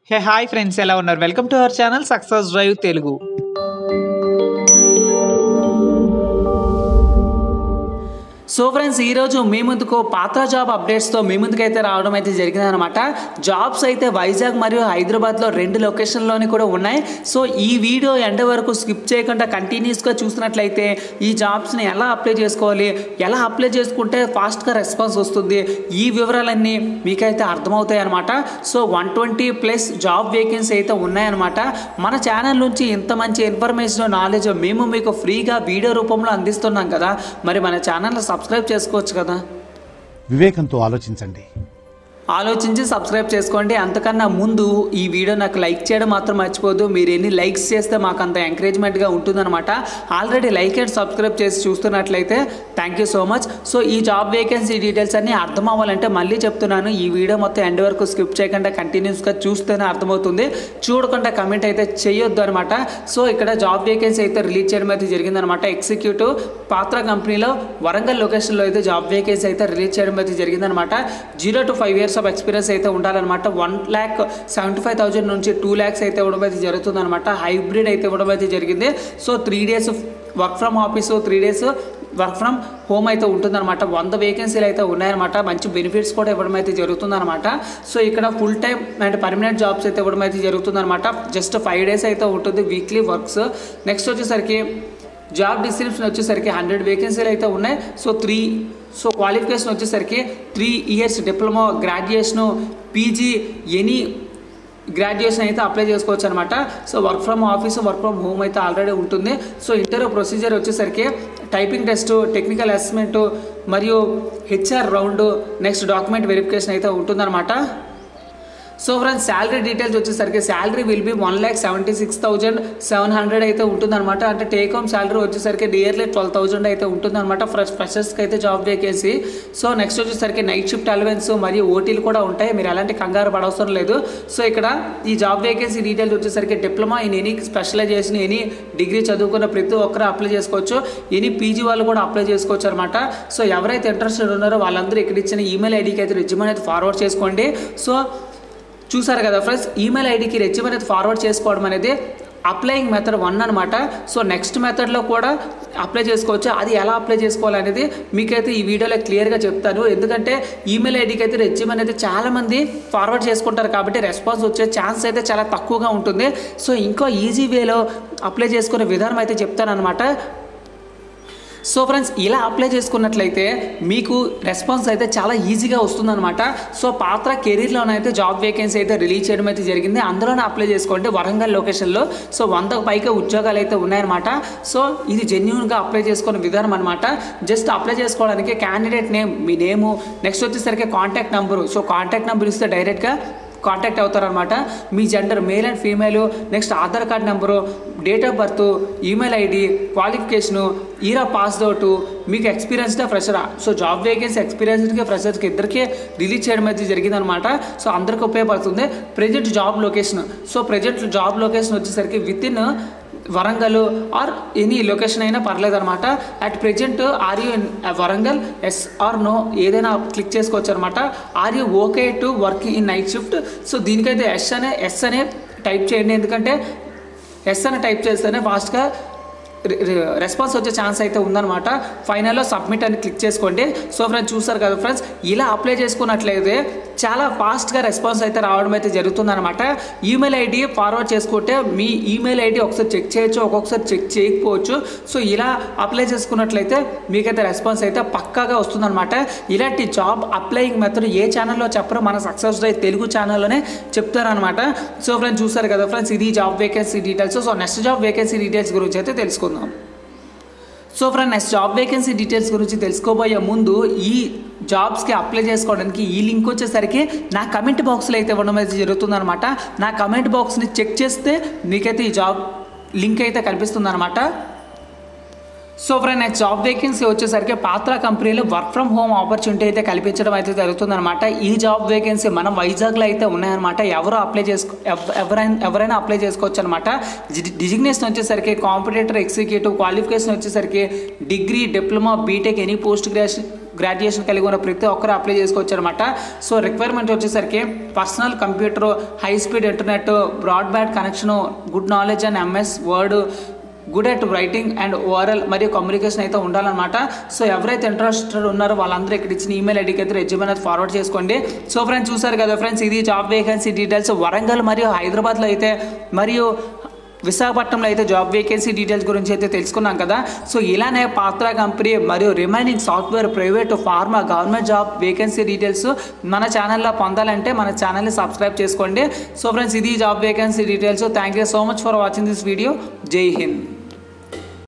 hey hi friends ఎలా ఉన్నారు welcome to our channel Success Drive Telugu so friends ఈరోజు మీ ముందుకు పాత జాబ్ అప్డేట్స్తో మీ ముందుకైతే రావడం అయితే జరిగిందనమాట జాబ్స్ అయితే వైజాగ్ మరియు హైదరాబాద్లో రెండు లొకేషన్లోని కూడా ఉన్నాయి సో ఈ వీడియో ఎండ వరకు స్కిప్ చేయకుండా కంటిన్యూస్గా చూసినట్లయితే ఈ జాబ్స్ని ఎలా అప్లై చేసుకోవాలి ఎలా అప్లై చేసుకుంటే ఫాస్ట్గా రెస్పాన్స్ వస్తుంది ఈ వివరాలన్నీ మీకైతే అర్థమవుతాయి అనమాట so one twenty plus job vacancy అయితే ఉన్నాయన్నమాట మన ఛానల్ నుంచి ఇంత మంచి ఇన్ఫర్మేషన్ నాలెడ్జ్ మేము మీకు ఫ్రీగా వీడియో రూపంలో అందిస్తున్నాం కదా మరి మన ఛానల్ సబ్స్క్రైబ్ చేసుకోవచ్చు కదా వివేకంతో ఆలోచించండి ఆలోచించి సబ్స్క్రైబ్ చేసుకోండి అంతకన్నా ముందు ఈ వీడియో నాకు లైక్ చేయడం మాత్రం మర్చిపోద్దు మీరు ఎన్ని లైక్స్ చేస్తే మాకు అంత ఎంకరేజ్మెంట్గా ఉంటుందన్నమాట ఆల్రెడీ లైక్ అండ్ సబ్స్క్రైబ్ చేసి చూస్తున్నట్లయితే thank you so mach so ఈ జాబ్ వేకెన్సీ డీటెయిల్స్ అన్నీ అర్థం అవ్వాలంటే మళ్ళీ చెప్తున్నాను ఈ వీడియో మొత్తం ఎండ్ వరకు స్కిప్ చేయకుండా కంటిన్యూస్గా చూస్తేనే అర్థమవుతుంది చూడకుండా కమెంట్ అయితే చేయొద్దు అనమాట సో ఇక్కడ జాబ్ వేకెన్సీ అయితే రిలీజ్ చేయడం అయితే జరిగిందనమాట ఎగ్జిక్యూటివ్ పాత్ర కంపెనీలో వరంగల్ లొకేషన్లో అయితే జాబ్ వేకెన్సీ అయితే రిలీజ్ చేయడం అయితే జరిగిందనమాట zero to five years of experience అయితే ఉండాలన్నమాట one lakh seventy five thousand నుంచి టూ ల్యాక్స్ అయితే ఇవ్వడం అయితే జరుగుతుందన్నమాట హైబ్రిడ్ అయితే ఇవ్వడం అయితే జరిగింది so three days work from office three days work from home అయితే ఉంటుందన్నమాట వంద వేకెన్సీలు అయితే ఉన్నాయన్నమాట మంచి బెనిఫిట్స్ కూడా ఇవ్వడం అయితే జరుగుతుందన్నమాట సో ఇక్కడ full time and permanent jobs అయితే ఇవ్వడం అయితే జరుగుతుందన్నమాట జస్ట్ ఫైవ్ డేస్ అయితే ఉంటుంది వీక్లీ వర్క్స్ నెక్స్ట్ వచ్చేసరికి జాబ్ డిస్క్రిప్షన్ వచ్చేసరికి హండ్రెడ్ వేకెన్సీలు అయితే ఉన్నాయి సో త్రీ సో క్వాలిఫికేషన్ వచ్చేసరికి three years diploma graduation PG any graduation అయితే అప్లై చేసుకోవచ్చు అనమాట so work from office work from home అయితే ఆల్రెడీ ఉంటుంది సో ఇంటర్వ్యూ ప్రొసీజర్ వచ్చేసరికి టైపింగ్ టెస్ట్ టెక్నికల్ అసెస్మెంట్ మరియు HR round next document verification అయితే ఉంటుందన్నమాట సో ఫ్రెండ్స్ శాలరీ డీటెయిల్స్ వచ్చేసరికి salary will be one lakh seventy six thousand seven hundred అయితే ఉంటుందన్నమాట అంటే టేక్ హోమ్ శాలరీ వచ్చేసరికి నియర్లీ ట్వెల్వ్ థౌజండ్ అయితే ఉంటుందన్నమాట ఫ్రెష్ ఫ్రెషర్స్కి అయితే జాబ్ వేకేసి సో నెక్స్ట్ వచ్చేసరికి నైట్ షిఫ్ట్ అలవెన్స్ మరియు ఓటీలు కూడా ఉంటాయి మీరు ఎలాంటి కంగారు పడవసరం లేదు సో ఇక్కడ ఈ జాబ్ వేకెన్సీ డీటెయిల్స్ వచ్చేసరికి diploma in any specialisation any degree చదువుకున్న ప్రతి ఒక్కరు అప్లై చేసుకోవచ్చు ఎనీ పీజీ వాళ్ళు కూడా అప్లై చేసుకోవచ్చు అనమాట సో ఎవరైతే ఇంట్రెస్టెడ్ ఉన్నారో వాళ్ళందరూ ఇక్కడ ఇచ్చిన ఈమెయిల్ ఐడికి అయితే రిజ్యూమ్ అనేది ఫార్వర్డ్ చేసుకోండి సో చూసారు కదా ఫ్రెండ్స్ ఈమెయిల్ ఐడికి రెజ్యూమ్ అనేది ఫార్వర్డ్ చేసుకోవడం అనేది అప్లయింగ్ మెథడ్ వన్ అనమాట సో నెక్స్ట్ మెథడ్లో కూడా అప్లై చేసుకోవచ్చు అది ఎలా అప్లై చేసుకోవాలనేది మీకైతే ఈ వీడియోలో క్లియర్గా చెప్తాను ఎందుకంటే ఈమెయిల్ ఐడికి అయితే రెజ్యూమ్ అనేది చాలామంది ఫార్వర్డ్ చేసుకుంటారు కాబట్టి రెస్పాన్స్ వచ్చే ఛాన్స్ అయితే చాలా తక్కువగా ఉంటుంది సో ఇంకో ఈజీ వేలో అప్లై చేసుకునే విధానం అయితే చెప్తానమాట సో ఫ్రెండ్స్ ఇలా అప్లై చేసుకున్నట్లయితే మీకు రెస్పాన్స్ అయితే చాలా ఈజీగా వస్తుందన్నమాట సో పాత్ర కెరీర్లోనైతే జాబ్ వేకెన్సీ అయితే రిలీజ్ చేయడం అయితే జరిగింది అందులోనే అప్లై చేసుకోండి వరంగల్ లొకేషన్లో సో వందకు పైగా ఉద్యోగాలు అయితే ఉన్నాయన్నమాట సో ఇది జెన్యున్గా అప్లై చేసుకునే విధానం అనమాట జస్ట్ అప్లై చేసుకోవడానికి క్యాండిడేట్ నేమ్ మీ నేము నెక్స్ట్ వచ్చేసరికి contact number so contact number ఇస్తే డైరెక్ట్గా కాంటాక్ట్ అవుతారనమాట మీ gender male and female next Aadhaar card number date of birth email ID qualification ఈరా పాస్ అవుట్ మీకు ఎక్స్పీరియన్స్డా ఫ్రెషరా సో జాబ్ వేకెన్సీ ఎక్స్పీరియన్స్డ్కి ఫ్రెషర్స్కి ఇద్దరికి రిలీజ్ చేయడం అయితే జరిగిందనమాట సో అందరికి ఉపయోగపడుతుంది present job location so present job location వచ్చేసరికి within Warangal or any location అయినా పర్లేదు అనమాట at present are you in Warangal yes or no ఏదైనా క్లిక్ చేసుకోవచ్చు అనమాట are you okay to work in night shift so దీనికైతే ఎస్ అనే yes అనే టైప్ చేయండి ఎందుకంటే ఎస్ అని టైప్ చేస్తేనే ఫాస్ట్గా రెస్పాన్స్ వచ్చే ఛాన్స్ అయితే ఉందన్నమాట ఫైనల్లో సబ్మిట్ అని క్లిక్ చేసుకోండి సో ఫ్రెండ్స్ చూసారు కదా ఫ్రెండ్స్ ఇలా అప్లై చేసుకున్నట్లయితే చాలా ఫాస్ట్గా రెస్పాన్స్ అయితే రావడం అయితే జరుగుతుందన్నమాట ఈమెయిల్ ఐడి ఫార్వర్డ్ చేసుకుంటే మీ ఈమెయిల్ ఐడి ఒకసారి చెక్ చేయొచ్చు ఒక్కొక్కసారి చెక్ చేయకపోవచ్చు సో ఇలా అప్లై చేసుకున్నట్లయితే మీకైతే రెస్పాన్స్ అయితే పక్కాగా వస్తుందన్నమాట ఇలాంటి జాబ్ అప్లయింగ్ మెథడ్ ఏ ఛానల్లో చెప్పరో మన సక్సెస్ డ్రైవ్ తెలుగు ఛానల్లోనే చెప్తారనమాట సో ఫ్రెండ్స్ చూసారు కదా ఫ్రెండ్స్ ఇది job vacancy details so next job vacancy details గురించి అయితే తెలుసుకుందాం so friend next job vacancy details గురించి తెలుసుకోబోయే ముందు ఈ జాబ్స్కి అప్లై చేసుకోవడానికి ఈ లింక్ వచ్చేసరికి నా కమెంట్ బాక్స్లో అయితే ఇవ్వడం అయితే జరుగుతుందనమాట నా కమెంట్ బాక్స్ని చెక్ చేస్తే మీకైతే ఈ జాబ్ లింక్ అయితే కనిపిస్తుందన్నమాట so friend next job vacancy వచ్చేసరికి పాత్ర కంపెనీలో వర్క్ ఫ్రమ్ హోమ్ ఆపర్చునిటీ అయితే కల్పించడం అయితే జరుగుతుందన్నమాట ఈ జాబ్ వేకెన్సీ మనం వైజాగ్లో అయితే ఉన్నాయన్నమాట ఎవరు అప్లై చేసుకో ఎవ- ఎవరైనా ఎవరైనా అప్లై చేసుకోవచ్చు అనమాట డిజిగ్నేషన్ వచ్చేసరికి కాంపిటేటర్ ఎగ్జిక్యూటివ్ క్వాలిఫికేషన్ వచ్చేసరికి degree diploma B Tech any post graduation graduation కలిగి ఉన్న ప్రతి ఒక్కరు అప్లై చేసుకోవచ్చు అనమాట సో రిక్వైర్మెంట్ వచ్చేసరికి personal computer high speed internet broadband connection good knowledge and MS Word good at writing and overall మరియు కమ్యూనికేషన్ అయితే ఉండాలన్నమాట సో ఎవరైతే ఇంట్రెస్టెడ్ ఉన్నారో వాళ్ళందరూ ఇక్కడ ఇచ్చిన ఈమెయిల్ ఐడికి అయితే రెజ్యూమ్ అనేది ఫార్వర్డ్ చేసుకోండి సో ఫ్రెండ్స్ చూసారు కదా ఫ్రెండ్స్ ఇది జాబ్ వేకెన్సీ డీటెయిల్స్ వరంగల్ మరియు హైదరాబాద్లో అయితే మరియు విశాఖపట్నంలో అయితే జాబ్ వేకెన్సీ డీటెయిల్స్ గురించి అయితే తెలుసుకున్నాం కదా సో ఇలానే పాత్ర కంపెనీ మరియు remaining software private pharma government job vacancy details మన ఛానల్లో పొందాలంటే మన ఛానల్ని సబ్స్క్రైబ్ చేసుకోండి సో ఫ్రెండ్స్ ఇది job vacancy details thank you so much for watching this video Jai Hind